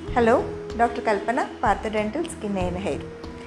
hello doctor Kalpana Partha dental skin and hair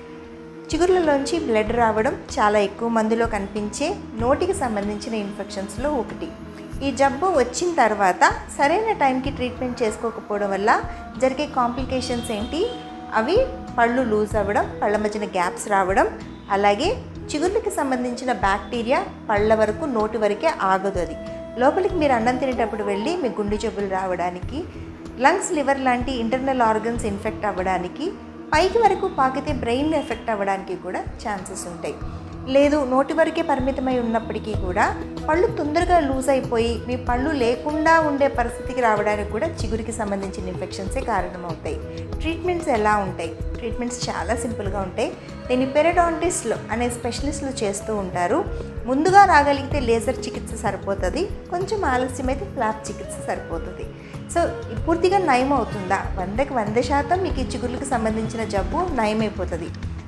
చిగుర్లలోంచి blood రావడం చాలా ఎక్కువ మందిలో కనిపించే నోటికి సంబంధించిన ఇన్ఫెక్షన్స్లో ఒకటి ఈ జబ్బు వచ్చిన తర్వాత సరైన టైంకి ట్రీట్మెంట్ చేసుకోకపోవడం వల్ల జరిగే కాంప్లికేషన్స్ ఏంటి అవి పళ్ళు లూజ్ అవ్వడం పళ్ళ మధ్యన గ్యాప్స్ రావడం అలాగే చిగుర్లకి సంబంధించిన బ్యాక్టీరియా పళ్ళ వరకు నోటి వరకే ఆగదు అది లోపలికి మీరు అన్నం తినేటప్పుడు వెళ్ళి మీ గుండె జబ్బులు రావడానికి లంగ్స్ లివర్ లాంటి ఇంటర్నల్ ఆర్గన్స్ ఇన్ఫెక్ట్ అవ్వడానికి పైకి వరకు పాకితే బ్రెయిన్ ఎఫెక్ట్ అవ్వడానికి కూడా ఛాన్సెస్ ఉంటాయి లేదు నోటి వరకే పరిమితమై ఉన్నప్పటికీ కూడా పళ్ళు తొందరగా లూజ్ అయిపోయి మీ పళ్ళు లేకుండా ఉండే పరిస్థితికి రావడానికి కూడా చిగురికి సంబంధించిన ఇన్ఫెక్షన్సే కారణమవుతాయి ట్రీట్మెంట్స్ ఎలా ఉంటాయి ట్రీట్మెంట్స్ చాలా సింపుల్గా ఉంటాయి దీన్ని పెరడాంటిస్ట్లు అనే స్పెషలిస్టులు చేస్తూ ఉంటారు ముందుగా రాగలిగితే లేజర్ చికిత్స సరిపోతుంది కొంచెం ఆలస్యమైతే ఫ్లాప్ చికిత్స సరిపోతుంది సో పూర్తిగా నయం అవుతుందా వందకి వంద శాతం మీకు ఈ చిగుర్లకు సంబంధించిన జబ్బు నయమైపోతుంది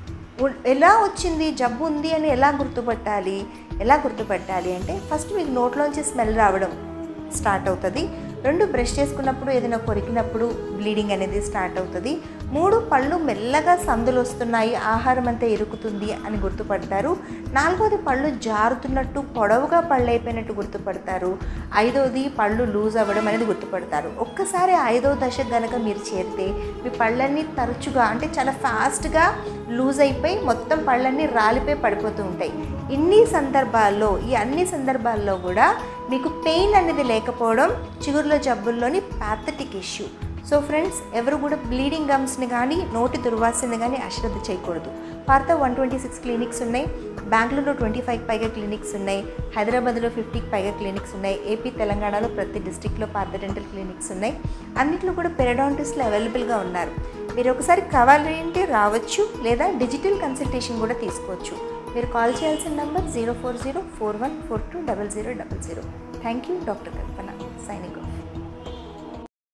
ఉ- ఎలా వచ్చింది జబ్బు ఉంది అని ఎలా గుర్తుపట్టాలి ఎలా గుర్తుపట్టాలి అంటే ఫస్ట్ మీకు నోట్లోంచి స్మెల్ రావడం స్టార్ట్ అవుతుంది రెండు బ్రష్ చేసుకున్నప్పుడు ఏదైనా కొరికినప్పుడు బ్లీడింగ్ అనేది స్టార్ట్ అవుతుంది మూడు పళ్ళు మెల్లగా సందులు వస్తున్నాయి ఆహారం అంతా ఇరుకుతుంది అని గుర్తుపడతారు నాలుగోది పళ్ళు జారుతున్నట్టు పొడవుగా పళ్ళు అయిపోయినట్టు గుర్తుపడతారు ఐదోది పళ్ళు లూజ్ అవ్వడం అనేది గుర్తుపడతారు ఒక్కసారి ఐదో దశ గనక మీరు చేరితే మీ పళ్ళన్నీ తరచుగా అంటే చాలా ఫాస్ట్గా లూజ్ అయిపోయి మొత్తం పళ్ళన్నీ రాలిపోయి పడిపోతూ ఉంటాయి ఇన్ని సందర్భాల్లో ఈ అన్ని సందర్భాల్లో కూడా మీకు పెయిన్ అనేది లేకపోవడం చిగుర్ల జబ్బుల్లోని ప్యాథటిక్ ఇష్యూ సో ఫ్రెండ్స్ ఎవరు కూడా బ్లీడింగ్ గమ్స్ని కానీ నోటి దుర్వాసనని కానీ అశ్రద్ధ చేయకూడదు Partha one twenty six clinics ఉన్నాయి బెంగళూరులో ట్వంటీ ఫైవ్ పైగా క్లినిక్స్ ఉన్నాయి హైదరాబాద్లో ఫిఫ్టీకి పైగా క్లినిక్స్ ఉన్నాయి ఏపీ తెలంగాణలో ప్రతి డిస్టిక్లో పార్థ డెంటల్ క్లినిక్స్ ఉన్నాయి అన్నిట్లో కూడా పెరడాంటిస్ట్లు అవైలబుల్గా ఉన్నారు మీరు ఒకసారి కావాలి అంటే రావచ్చు లేదా డిజిటల్ కన్సల్టేషన్ కూడా తీసుకోవచ్చు మీరు కాల్ చేయాల్సిన number zero four zero four one four two double zero double zero thank you doctor Kalpana signing of